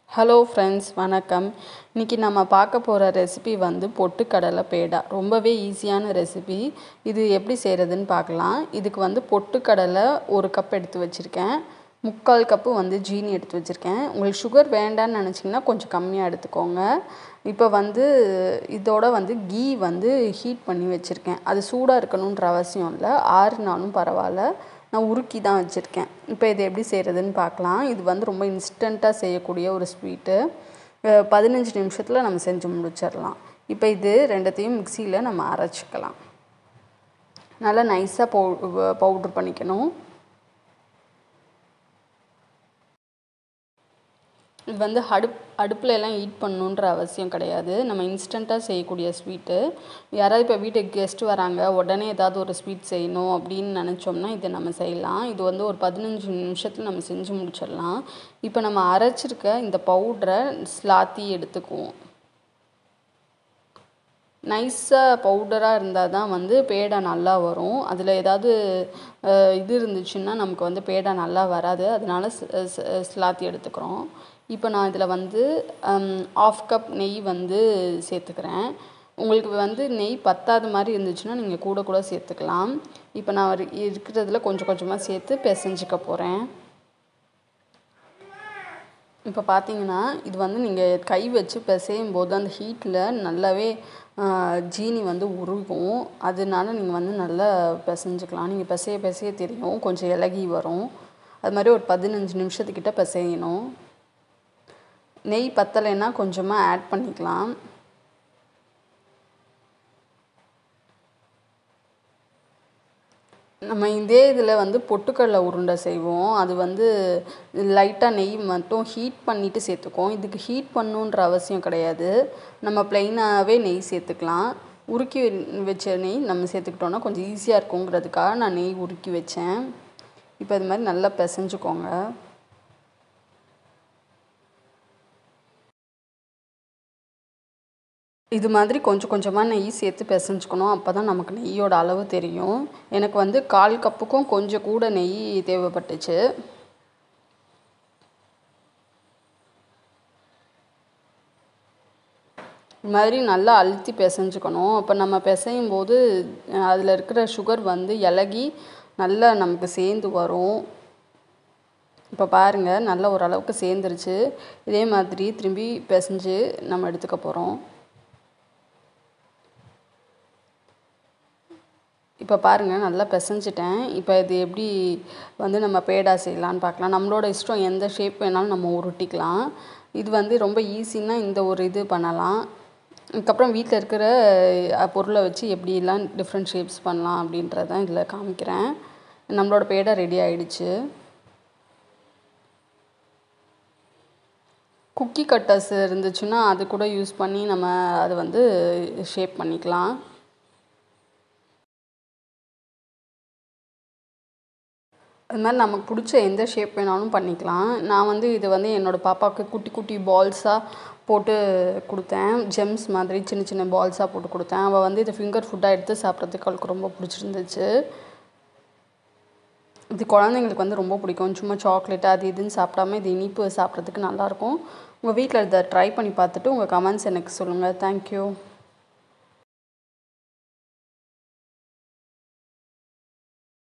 hello friends வணக்கம் இன்றைக்கி நம்ம பார்க்க போகிற ரெசிபி வந்து பொட்டுக்கடலை பேடா ரொம்பவே ஈஸியான ரெசிபி இது எப்படி செய்கிறதுன்னு பார்க்கலாம் இதுக்கு வந்து பொட்டுக்கடலை ஒரு கப் எடுத்து வச்சுருக்கேன் முக்கால் கப்பு வந்து ஜீனி எடுத்து வச்சுருக்கேன் உங்களுக்கு சுகர் வேண்டான்னு நினச்சிங்கன்னா கொஞ்சம் கம்மியாக எடுத்துக்கோங்க இப்போ வந்து இதோட வந்து கீ வந்து ஹீட் பண்ணி வச்சுருக்கேன் அது சூடாக இருக்கணுன்ற அவசியம் இல்லை ஆறுனாலும் பரவாயில்ல நான் உருக்கி தான் வச்சுருக்கேன் இப்போ இது எப்படி செய்கிறதுன்னு பார்க்கலாம் இது வந்து ரொம்ப இன்ஸ்டண்ட்டாக செய்யக்கூடிய ஒரு ஸ்வீட்டு பதினஞ்சு நிமிஷத்தில் நம்ம செஞ்சு முடிச்சிடலாம் இப்போ இது ரெண்டத்தையும் மிக்சியில் நம்ம அரைச்சிக்கலாம் நல்லா நைஸாக பவு பவுட்ரு பண்ணிக்கணும் இது வந்து அடுப் அடுப்பில் எல்லாம் ஹீட் பண்ணணுன்ற அவசியம் கிடையாது நம்ம இன்ஸ்டண்ட்டாக செய்யக்கூடிய ஸ்வீட்டு யாராவது இப்போ வீட்டுக்கு கெஸ்ட் வராங்க உடனே ஏதாவது ஒரு ஸ்வீட் செய்யணும் அப்படின்னு நினச்சோம்னா இதை நம்ம செய்யலாம் இது வந்து ஒரு பதினஞ்சு நிமிஷத்தில் நம்ம செஞ்சு முடிச்சிடலாம் இப்போ நம்ம அரைச்சிருக்க இந்த பவுட்ரை ஸ்லாத்தி எடுத்துக்குவோம் நைஸாக பவுடராக இருந்தால் தான் வந்து பேடா நல்லா வரும் அதில் ஏதாவது இது இருந்துச்சுன்னா நமக்கு வந்து பேடா நல்லா வராது அதனால ஸ்லாத்தி எடுத்துக்கிறோம் இப்போ நான் இதில் வந்து ஆஃப் கப் நெய் வந்து சேர்த்துக்கிறேன் உங்களுக்கு வந்து நெய் பத்தாத மாதிரி இருந்துச்சுன்னா நீங்கள் கூட கூட சேர்த்துக்கலாம் இப்போ நான் இருக்கிறதுல கொஞ்சம் கொஞ்சமாக சேர்த்து பிசைஞ்சிக்க போகிறேன் இப்போ பார்த்தீங்கன்னா இது வந்து நீங்கள் கை வச்சு பிசையும் போது அந்த ஹீட்டில் நல்லாவே ஜீனி வந்து உருகும் அதனால நீங்கள் வந்து நல்லா பிசைஞ்சிக்கலாம் நீங்கள் பிசைய பிசைய தெரியும் கொஞ்சம் இலகி வரும் அது மாதிரி ஒரு பதினஞ்சு நிமிஷத்துக்கிட்ட பிசையணும் நெய் பத்தலைன்னா கொஞ்சமாக ஆட் பண்ணிக்கலாம் நம்ம இதே இதில் வந்து பொட்டுக்கடலை உருண்டை செய்வோம் அது வந்து லைட்டாக நெய் மட்டும் ஹீட் பண்ணிவிட்டு சேர்த்துக்குவோம் இதுக்கு ஹீட் பண்ணுன்ற அவசியம் கிடையாது நம்ம ப்ளைனாகவே நெய் சேர்த்துக்கலாம் உருக்கி வச்ச நெய் நம்ம சேர்த்துக்கிட்டோன்னா கொஞ்சம் ஈஸியாக இருக்குங்கிறதுக்காக நான் நெய் உருக்கி வச்சேன் இப்போ இது மாதிரி நல்லா பிசைஞ்சுக்கோங்க இது மாதிரி கொஞ்சம் கொஞ்சமாக நெய் சேர்த்து பிசைஞ்சுக்கணும் அப்போ தான் நமக்கு நெய்யோட அளவு தெரியும் எனக்கு வந்து கால் கப்புக்கும் கொஞ்சம் கூட நெய் தேவைப்பட்டுச்சு இது மாதிரி நல்லா அழுத்தி பிசைஞ்சுக்கணும் அப்போ நம்ம பிசையும் போது அதில் இருக்கிற சுகர் வந்து இலகி நல்லா நமக்கு சேர்ந்து வரும் இப்போ பாருங்கள் நல்லா ஓரளவுக்கு சேர்ந்துருச்சு இதே மாதிரி திரும்பி பிசைஞ்சு நம்ம எடுத்துக்க போகிறோம் இப்போ பாருங்கள் நல்லா பிசைஞ்சிட்டேன் இப்போ இது எப்படி வந்து நம்ம பேடா செய்யலான்னு பார்க்கலாம் நம்மளோட இஷ்டம் எந்த ஷேப் வேணாலும் நம்ம உருட்டிக்கலாம் இது வந்து ரொம்ப ஈஸின்னா இந்த ஒரு இது பண்ணலாம் அதுக்கப்புறம் வீட்டில் இருக்கிற பொருளை வச்சு எப்படிலாம் டிஃப்ரெண்ட் ஷேப்ஸ் பண்ணலாம் அப்படின்றதான் இதில் காமிக்கிறேன் நம்மளோட பேடா ரெடி ஆகிடுச்சு குக்கி கட்டர்ஸ் இருந்துச்சுன்னா அது கூட யூஸ் பண்ணி நம்ம அதை வந்து ஷேப் பண்ணிக்கலாம் அது மாதிரி நமக்கு பிடிச்ச எந்த ஷேப் வேணாலும் பண்ணிக்கலாம் நான் வந்து இது வந்து என்னோடய பாப்பாவுக்கு குட்டி குட்டி பால்ஸாக போட்டு கொடுத்தேன் ஜெம்ஸ் மாதிரி சின்ன சின்ன பால்ஸாக போட்டு கொடுத்தேன் அவள் வந்து இது ஃபிங்கர் ஃபுட்டாக எடுத்து சாப்பிட்றதுக்கு அவளுக்கு ரொம்ப பிடிச்சிருந்துச்சு இது குழந்தைங்களுக்கு வந்து ரொம்ப பிடிக்கும் சும்மா சாக்லேட் அது இதுன்னு சாப்பிடாம இது இனிப்பு சாப்பிட்றதுக்கு நல்லாயிருக்கும் உங்கள் வீட்டில் இதை ட்ரை பண்ணி பார்த்துட்டு உங்கள் கமெண்ட்ஸ் எனக்கு சொல்லுங்கள் தேங்க்யூ